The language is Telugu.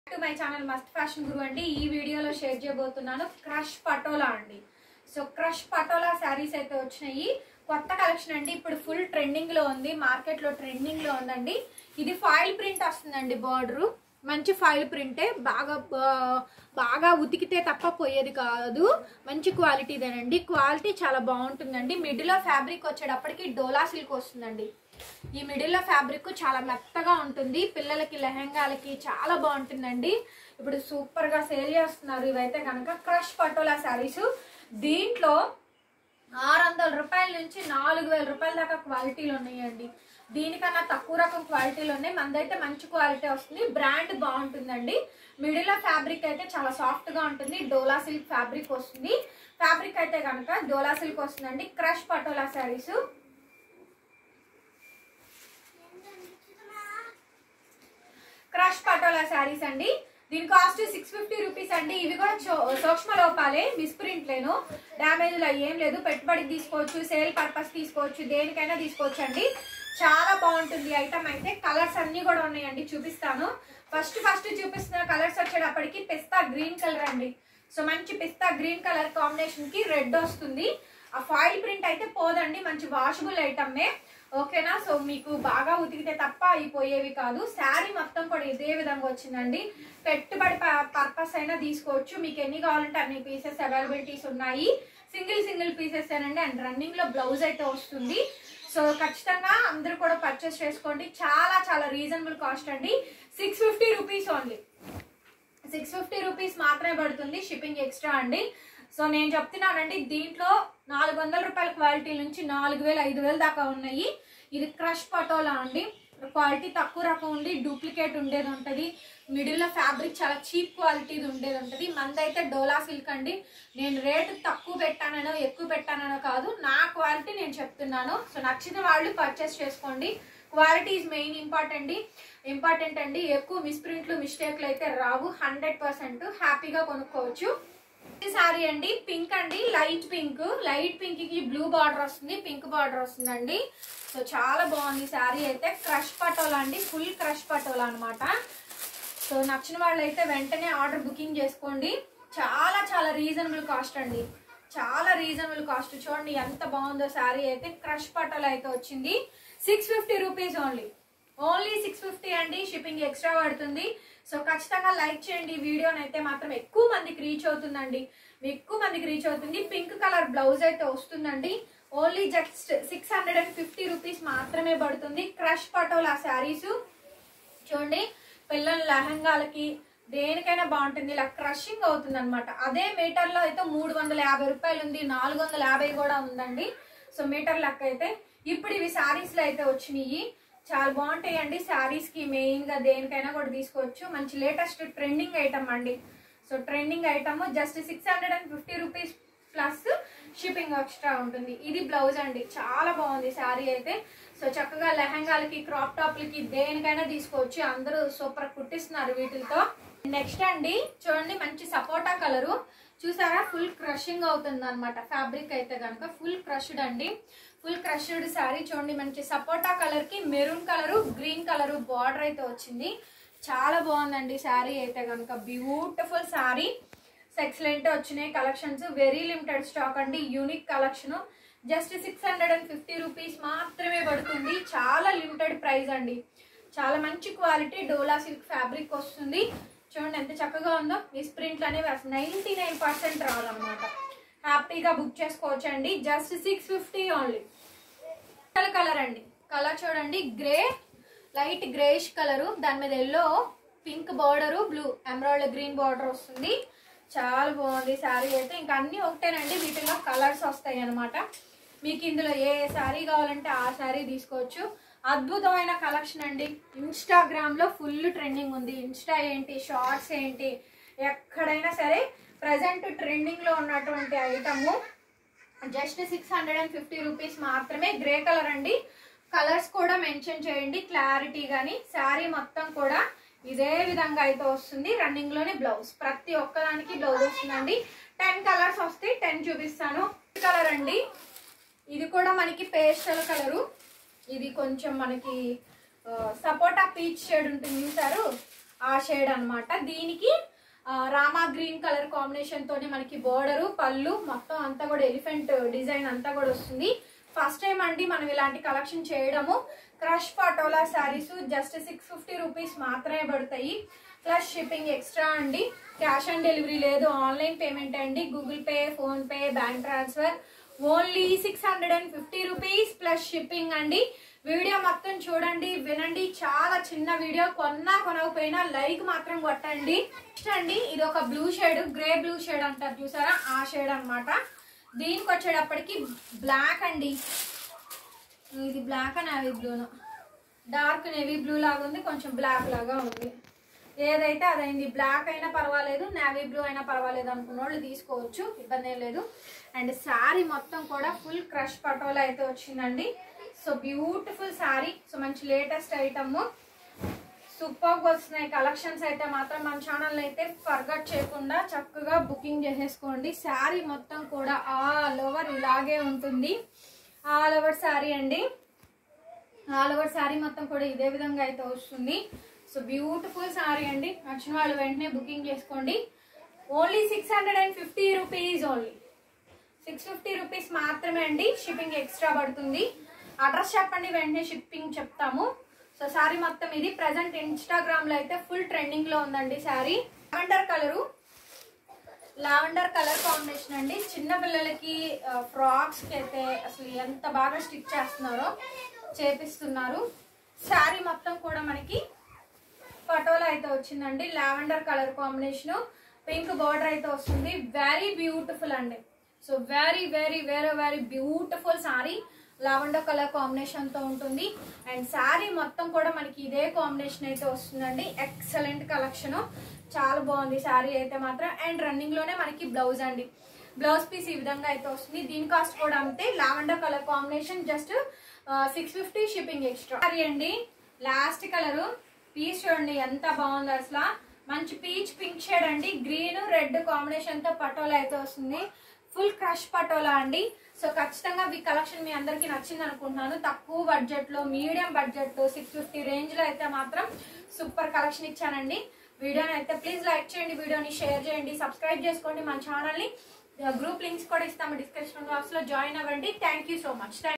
to my channel must fashion guru అండి ఈ వీడియోలో షేర్ చేయబోతున్నాను క్రష్ పటోలా అండి సో క్రష్ పటోలా శారీస్ అయితే వచ్చినాయి కొత్త కలెక్షన్ అండి ఇప్పుడు ఫుల్ ట్రెండింగ్ లో ఉంది మార్కెట్ లో ట్రెండింగ్ లో ఉందండి ఇది ఫాయిల్ ప్రింట్ వస్తుందండి బార్డర్ మంచి ఫాయిల్ ప్రింటే బాగా బా- బాగా ఉతికితే తప్ప పోయేది కాదు మంచి క్వాలిటీదేనండి క్వాలిటీ చాలా బాగుంటుందండి మిడిల్ ఫ్యాబ్రిక్ వచ్చేటప్పటికి డోలా సిల్క్ వస్తుందండి ఈ మిడిల్ ఫ్యాబ్రిక్ చాలా మెత్తగా ఉంటుంది పిల్లలకి లెహంగాలకి చాలా బాగుంటుందండి ఇప్పుడు సూపర్ గా సేల్ చేస్తున్నారు ఇవైతే కనుక క్రష్ పటోలా శారీస్ దీంట్లో ఆరు వందల రూపాయల నుంచి నాలుగు వేల రూపాయల దాకా క్వాలిటీలు ఉన్నాయండి దీనికన్నా తక్కువ రకం క్వాలిటీలు ఉన్నాయి మనదైతే మంచి క్వాలిటీ వస్తుంది బ్రాండ్ బాగుంటుందండి మిడిల్ ఫ్యాబ్రిక్ అయితే చాలా సాఫ్ట్ గా ఉంటుంది డోలా సిల్క్ ఫ్యాబ్రిక్ వస్తుంది ఫ్యాబ్రిక్ అయితే కనుక డోలా సిల్క్ వస్తుందండి క్రష్ పటోలా శారీస్ క్రష్ పటోలా శారీస్ అండి దీని కాస్ట్ సిక్స్ ఫిఫ్టీ రూపీస్ అండి ఇవి కూడా చో- సూక్ష్మ లోపాలే మిస్ప్రింట్ లేను డ్యామేజ్ ఏం లేదు పెట్టుబడికి తీసుకోవచ్చు సేల్ పర్పస్ తీసుకోవచ్చు దేనికైనా తీసుకోవచ్చు అండి చాలా బాగుంటుంది ఐటమ్ అయితే కలర్స్ అన్ని కూడా ఉన్నాయండి చూపిస్తాను ఫస్ట్ ఫస్ట్ చూపిస్తున్న కలర్స్ వచ్చేటప్పటికి పిస్తా గ్రీన్ కలర్ అండి సో మంచి పిస్తా గ్రీన్ కలర్ కాంబినేషన్ కి రెడ్ వస్తుంది ఆ ఫాయిల్ ప్రింట్ అయితే పోదండి మంచి వాషబుల్ ఐటమే ఓకేనా సో మీకు బాగా ఉతికితే తప్ప అయిపోయేవి కాదు శారీ మొత్తం కూడా ఇదే విధంగా వచ్చిందండి పెట్టుబడి పర్పస్ అయినా తీసుకోవచ్చు మీకు ఎన్ని కావాలంటే అన్ని పీసెస్ అవైలబిలిటీస్ ఉన్నాయి సింగిల్ సింగిల్ పీసెస్ ఏనండి అండ్ రన్నింగ్ లో బ్లౌజ్ అయితే వస్తుంది సో ఖచ్చితంగా అందరూ కూడా పర్చేస్ చేసుకోండి చాలా చాలా రీజనబుల్ కాస్ట్ అండి six fifty rupees only six fifty rupees మాత్రమే పడుతుంది షిప్పింగ్ ఎక్స్ట్రా అండి సో నేను చెప్తున్నానండి దీంట్లో నాలుగు వందల రూపాయల క్వాలిటీ నుంచి నాలుగు వేలు ఐదు వేలు దాకా ఉన్నాయి ఇది క్రష్ పటోలా అండి క్వాలిటీ తక్కువ రకం ఉండి డూప్లికేట్ ఉండేది ఉంటుంది మిడిల్లో ఫ్యాబ్రిక్ చాలా చీప్ క్వాలిటీది ఉండేది ఉంటుంది మందైతే డోలా సిల్క్ అండి నేను రేటు తక్కువ పెట్టానో ఎక్కువ పెట్టానో కాదు నా క్వాలిటీ నేను చెప్తున్నాను సో నచ్చిన వాళ్ళు పర్చేస్ చేసుకోండి quality is main important important అండి ఎక్కువ మిస్ప్రింట్లు మిస్టేక్లు అయితే రావు హండ్రెడ్ పర్సెంట్ హ్యాపీగా కొనుక్కోవచ్చు ఈ సారీ అండి పింక్ అండి లైట్ పింక్ లైట్ పింక్ కి బ్లూ బార్డర్ వస్తుంది పింక్ బార్డర్ వస్తుందండి సో చాలా బాగుంది సారీ అయితే క్రష్ పటోలా అండి ఫుల్ క్రష్ పటోలా అన్నమాట సో నచ్చిన వాళ్ళు అయితే వెంటనే ఆర్డర్ బుకింగ్ చేసుకోండి చాలా చాలా రీజనబుల్ కాస్ట్ అండి చాలా రీజనబుల్ కాస్ట్ చూడండి ఎంత బాగుందో శారీ అయితే క్రష్ పటోలా అయితే వచ్చింది six fifty rupees only only six fifty అండి షిప్పింగ్ ఎక్స్ట్రా పడుతుంది సో ఖచ్చితంగా లైక్ చేయండి ఈ వీడియోని అయితే మాత్రం ఎక్కువ మందికి రీచ్ అవుతుందండి ఎక్కువ మందికి రీచ్ అవుతుంది పింక్ కలర్ బ్లౌజ్ అయితే వస్తుందండి only just six hundred and fifty rupees మాత్రమే పడుతుంది క్రష్ పటోలా శారీస్ చూడండి పిల్లల లెహంగాలకి దేనికైనా బాగుంటుంది ఇలా క్రషింగ్ అవుతుంది అనమాట అదే మీటర్ లో అయితే మూడు వందల యాభై రూపాయలు ఉంది నాలుగు వందల యాభై కూడా ఉందండి సో మీటర్ లెక్క అయితే ఇప్పుడు ఇవి శారీస్ లో అయితే వచ్చినాయి చాలా బాగుంటాయండి శారీస్ కి మెయిన్ గా దేనికైనా కూడా తీసుకోవచ్చు మంచి లేటెస్ట్ ట్రెండింగ్ ఐటమ్ అండి so trending item just six hundred and fifty rupees plus shipping extra ఉంటుంది ఇది బ్లౌజ్ అండి చాలా బాగుంది శారీ అయితే సో చక్కగా లెహంగాలకి క్రాప్ టాప్లకి దేనికైనా తీసుకోవచ్చు అందరూ సూపర్ కుట్టిస్తున్నారు వీటితో నెక్స్ట్ అండి చూడండి మంచి సపోటా కలరు చూసారా ఫుల్ క్రషింగ్ అవుతుంది అనమాట ఫ్యాబ్రిక్ అయితే కనుక ఫుల్ క్రష్డ్ అండి ఫుల్ క్రష్డ్ శారీ చూడండి మంచి సపోటా కలర్ కి maroon colour green colour border అయితే వచ్చింది చాలా బాగుందండి శారీ అయితే కనుక బ్యూటిఫుల్ శారీ ఎక్సలెంట్ వచ్చినాయి కలెక్షన్స్ వెరీ లిమిటెడ్ స్టాక్ అండి unique collection just six hundred and fifty rupees మాత్రమే పడుతుంది చాలా లిమిటెడ్ ప్రైస్ అండి చాలా మంచి క్వాలిటీ డోలా సిల్క్ ఫ్యాబ్రిక్ వస్తుంది చూడండి ఎంత చక్కగా ఉందో ఈ ప్రింట్లు అనేవి అసలు నైంటీ నైన్ పర్సెంట్ రాదనమాట హ్యాపీగా బుక్ చేసుకోవచ్చు అండి just six fifty only colour అండి కలర్ చూడండి గ్రే లైట్ గ్రేష్ కలరు దాని మీద yellow pink border blue emerald green border వస్తుంది చాలా బాగుంది శారీ అయితే ఇంకా అన్ని ఒకటేనండి వీటిలో కలర్స్ వస్తాయి అనమాట మీకు ఇందులో ఏ శారీ కావాలంటే ఆ శారీ తీసుకోవచ్చు అద్భుతమైన కలెక్షన్ అండి ఇన్స్టాగ్రామ్ లో ఫుల్ ట్రెండింగ్ ఉంది ఇన్స్టా ఏంటి షార్ట్స్ ఏంటి ఎక్కడైనా సరే ప్రజెంట్ ట్రెండింగ్ లో ఉన్నటువంటి item just six hundred and fifty rupees మాత్రమే గ్రే కలర్ అండి కలర్స్ కూడా మెన్షన్ చేయండి క్లారిటీ గాని శారీ మొత్తం కూడా ఇదే విధంగా అయితే వస్తుంది రన్నింగ్ లోనే బ్లౌజ్ ప్రతి ఒక్కదానికి బ్లౌజ్ వస్తుందండి టెన్ కలర్స్ వస్తాయి టెన్ చూపిస్తాను కలర్ అండి ఇది కూడా మనకి పేస్టల్ కలరు ఇది కొంచెం మనకి సపోటా పీచ్ షేడ్ ఉంటుంది చూసారు ఆ షేడ్ అన్నమాట దీనికి ఆ, రామా గ్రీన్ కలర్ కాంబినేషన్ తోనే మనకి బోర్డరు పళ్ళు మొత్తం అంతా కూడా ఎలిఫెంట్ డిజైన్ అంతా కూడా వస్తుంది ఫస్ట్ టైం అండి మనం ఇలాంటి కలెక్షన్ చేయడము crush Patola sarees just six fifty rupees మాత్రమే పడతాయి ప్లస్ షిప్పింగ్ ఎక్స్ట్రా అండి క్యాష్ ఆన్ డెలివరీ లేదు ఆన్లైన్ పేమెంట్ అండి Google Pay PhonePe bank transfer only six hundred and fifty rupees plus shipping అండి వీడియో మొత్తం చూడండి వినండి చాలా చిన్న వీడియో కొన్నా కొనకపోయినా లైక్ మాత్రం కొట్టండి నెక్స్ట్ అండి ఇది ఒక blue shade grey blue shade అంటారు చూసారా ఆ షేడ్ అన్నమాట దీనికి వచ్చేటప్పటికి బ్లాక్ అండి ఇది బ్లాక్ నేవీ బ్లూను డార్క్ నేవీ బ్లూ లాగా ఉంది కొంచెం బ్లాక్ లాగా ఉంది ఏదైతే అదైంది బ్లాక్ అయినా పర్వాలేదు నేవీ బ్లూ అయినా పర్వాలేదు అనుకున్న వాళ్ళు తీసుకోవచ్చు ఇబ్బంది ఏం లేదు అండ్ శారీ మొత్తం కూడా ఫుల్ క్రష్ పటోలా అయితే వచ్చిందండి సో బ్యూటిఫుల్ శారీ సో మంచి లేటెస్ట్ ఐటమ్ సూపర్ వస్తున్నాయి కలెక్షన్స్ అయితే మాత్రం మన ఛానల్ అయితే ఫర్గట్ చేయకుండా చక్కగా బుకింగ్ చేసేసుకోండి శారీ మొత్తం కూడా ఆల్ ఓవర్ ఇలాగే ఉంటుంది ఆల్ ఓవర్ శారీ అండి ఆల్ ఓవర్ శారీ మొత్తం కూడా ఇదే విధంగా అయితే వస్తుంది సో బ్యూటిఫుల్ శారీ అండి నచ్చిన వాళ్ళు వెంటనే బుకింగ్ చేసుకోండి only six hundred and fifty rupees only six fifty rupees మాత్రమే అండి షిప్పింగ్ ఎక్స్ట్రా పడుతుంది అడ్రస్ చెప్పండి వెంటనే షిప్పింగ్ చెప్తాము సో శారీ మొత్తం ఇది ప్రజెంట్ ఇన్స్టాగ్రామ్ లో అయితే ఫుల్ ట్రెండింగ్ లో ఉందండి saree lavender colour lavender colour combination అండి చిన్న పిల్లలకి ఫ్రాక్స్ కి అయితే అసలు ఎంత బాగా స్టిచ్ చేస్తున్నారో చేపిస్తున్నారు శారీ మొత్తం కూడా మనకి పటోలా అయితే వచ్చిందండి lavender colour combination pink border అయితే వస్తుంది వెరీ బ్యూటిఫుల్ అండి so very very very very beautiful saree lavender colour combination తో ఉంటుంది అండ్ శారీ మొత్తం కూడా మనకి ఇదే కాంబినేషన్ అయితే వస్తుందండి ఎక్సలెంట్ కలెక్షన్ చాలా బాగుంది శారీ అయితే మాత్రం అండ్ రన్నింగ్ లోనే మనకి బ్లౌజ్ అండి బ్లౌజ్ పీస్ ఈ విధంగా అయితే వస్తుంది దీని కాస్ట్ కూడా అంతే lavender colour combination just six fifty shipping extra saree అండి లాస్ట్ కలర్ పీస్ చూడండి ఎంత బాగుంది అసలు మంచి పీచ్ పింక్ షేడ్ అండి గ్రీన్ రెడ్ కాంబినేషన్ తో పటోలా అయితే వస్తుంది ఫుల్ క్రష్ పటోలా అండి సో ఖచ్చితంగా ఈ కలెక్షన్ మీ అందరికి నచ్చింది అనుకుంటున్నాను తక్కువ బడ్జెట్ లో మీడియం బడ్జెట్ లో సిక్స్ ఫిఫ్టీ రేంజ్ లో అయితే మాత్రం సూపర్ కలెక్షన్ ఇచ్చానండి వీడియోని అయితే ప్లీజ్ లైక్ చేయండి వీడియోని షేర్ చేయండి సబ్స్క్రైబ్ చేసుకోండి మన ఛానల్ ని గ్రూప్ లింక్స్ కూడా ఇస్తాము డిస్క్రిప్షన్ బాక్స్ లో జాయిన్ అవ్వండి థ్యాంక్ యూ సో మచ్